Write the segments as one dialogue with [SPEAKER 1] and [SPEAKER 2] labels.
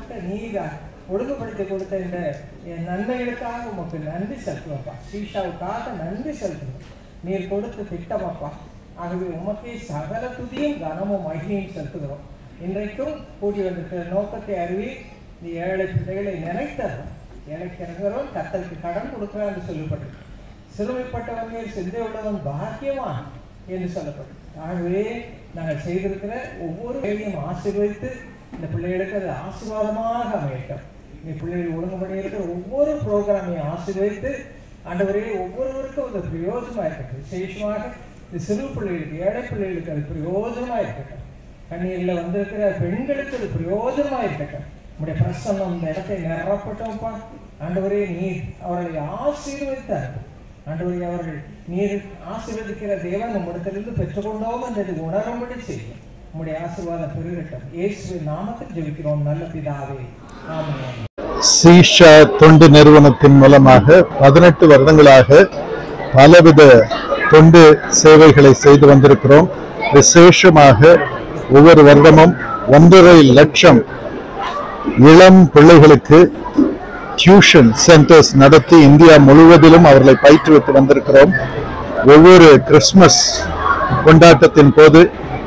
[SPEAKER 1] கொடுத்த நீங்க ஒழுங்குபடுத்தி கொடுத்த இந்த என் நன்மைகளுக்காக உமக்கு நன்றி செலுத்துவோம்ப்பா ஸ்ரீஷாவுக்காக நன்றி செலுத்துவோம் நீர் கொடுத்த திட்டமாப்பா ஆகவே உமக்கே சகல துதியும் கனமும் மகிமையும் செலுத்துகிறோம் இன்றைக்கும் கூடி வந்திருக்கிற நோக்கத்தை அறிவி நீ ஏழை பிள்ளைகளை நினைத்தரும் எனக்கு இருக்கிறவன் கத்தருக்கு கடன் கொடுக்கிறான் என்று சொல்லப்பட்டிருக்கு சிறுமைப்பட்டவன் மேல் சிந்தை உள்ளவன் பாக்கியவான் என்று சொல்லப்படும் ஆகவே நாங்கள் செய்திருக்கிற ஒவ்வொரு வேலையும் ஆசீர்வதித்து இந்த பிள்ளைகளுக்கு அது ஆசீர்வாதமாக அமையட்டும் இந்த பிள்ளைகள் ஒழுங்குபடி இருக்கிற ஒவ்வொரு ப்ரோக்ராமையும் ஆசீர்வதித்து ஆண்டவரே ஒவ்வொருவருக்கும் அது பிரயோஜனமாக இருக்கட்டும் விசேஷமாக இந்த சிறு பிள்ளைகளுக்கு ஏழை பிள்ளைகளுக்கு அது பிரயோஜனமாக இருக்கட்டும் கண்ணீரில் வந்திருக்கிற பெண்களுக்கு அது பிரயோஜனமாக இருக்கட்டும் உங்களுடைய பிரசன்னம் இந்த இடத்தை நிரப்பட்டோம்ப்பா ஆண்டவரே நீர் அவர்களை ஆசீர்வதித்தார் ஆண்டவரே அவர்கள் நீர் ஆசீர்வதிக்கிற தேவன் நம்மிடத்திலிருந்து பெற்றுக்கொண்டோம் என்றது உணரும்படி செய்யும் உம்முடைய ஆசீர்வாதம் பெருகட்டும் இயேசுவின் நாமத்தில் ஜெபிக்கிறோம் நல்ல பிதாவே ஆமென்
[SPEAKER 2] சீஷா தொண்டு நிறுவனத்தின் மூலமாக பதினெட்டு வருடங்களாக பலவித தொண்டு சேவைகளை செய்து வந்திருக்கிறோம் விசேஷமாக ஒவ்வொரு வருடமும் ஒன்றரை லட்சம் இளம் பிள்ளைகளுக்கு டியூஷன் சென்டர்ஸ் நடத்தி இந்தியா முழுவதிலும் அவர்களை பயிற்றுவித்து வந்திருக்கிறோம் ஒவ்வொரு கிறிஸ்மஸ் கொண்டாட்டத்தின் போது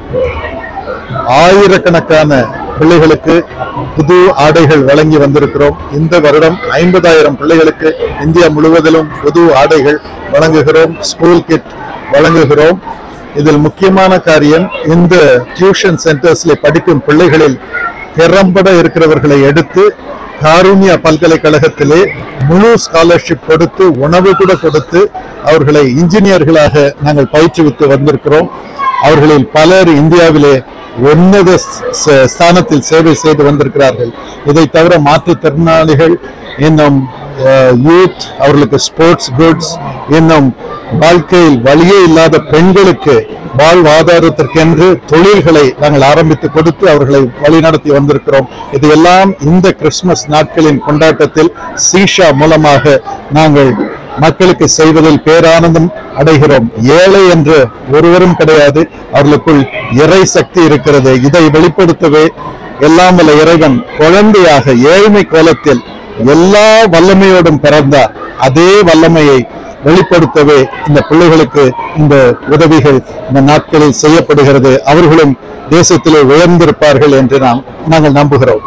[SPEAKER 2] ஆயிரக்கணக்கான பிள்ளைகளுக்கு புது ஆடைகள் வழங்கி வந்திருக்கிறோம் இந்த வருடம் ஐம்பதாயிரம் பிள்ளைகளுக்கு இந்தியா முழுவதிலும் புது ஆடைகள் வழங்குகிறோம் ஸ்கூல் கிட் வழங்குகிறோம் இதில் முக்கியமான காரியம் இந்த டியூஷன் சென்டர்ஸ்ல படிக்கும் பிள்ளைகளில் திறம்பட இருக்கிறவர்களை எடுத்து காருண்யா பல்கலைக்கழகத்திலே முழு ஸ்காலர்ஷிப் கொடுத்து உணவு கூட கொடுத்து அவர்களை இன்ஜினியர்களாக நாங்கள் பயிற்றுவித்து வந்திருக்கிறோம் அவர்களில் பலர் இந்தியாவிலே உன்னத ச- ஸ்தானத்தில் சேவை செய்து வந்திருக்கிறார்கள் இதை தவிர மாற்றுத்திறனாளிகள் இன்னும் யூத் அவர்களுக்கு ஸ்போர்ட்ஸ் குட்ஸ் இன்னும் வாழ்க்கையில் வழியே இல்லாத பெண்களுக்கு வாழ்வாதாரத்திற்கென்று தொழில்களை நாங்கள் ஆரம்பித்து கொடுத்து அவர்களை வழிநடத்தி வந்திருக்கிறோம் இதையெல்லாம் இந்த கிறிஸ்துமஸ் நாட்களின் கொண்டாட்டத்தில் சீஷா மூலமாக நாங்கள் மக்களுக்கு செய்வதில் பேரானந்தம் அடைகிறோம் ஏழை என்று ஒருவரும் கிடையாது அவர்களுக்குள் இறை சக்தி இருக்கிறது இதை வெளிப்படுத்தவே எல்லாம் வல்ல இறைவன் குழந்தையாக ஏழ்மை கோலத்தில் எல்லா வல்லமையோடும் பிறந்தார் அதே வல்லமையை வெளிப்படுத்தவே இந்த பிள்ளைகளுக்கு இந்த உதவிகள் இந்த நாட்களில் செய்யப்படுகிறது அவர்களும் தேசத்திலே உயர்ந்திருப்பார்கள் என்று நாம் நாங்கள் நம்புகிறோம்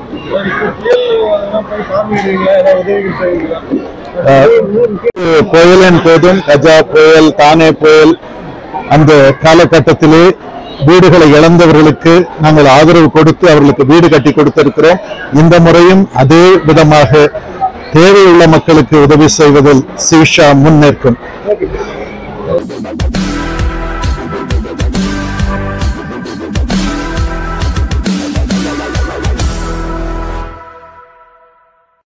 [SPEAKER 2] புயலின் போதும் கஜா புயல் தானே புயல் அந்த காலகட்டத்திலே வீடுகளை இழந்தவர்களுக்கு நாங்கள் ஆதரவு கொடுத்து அவர்களுக்கு வீடு கட்டி கொடுத்திருக்கிறோம் இந்த முறையும் அதே விதமாக தேவையுள்ள மக்களுக்கு உதவி செய்வதில் சீஷா முன்னேற்கும்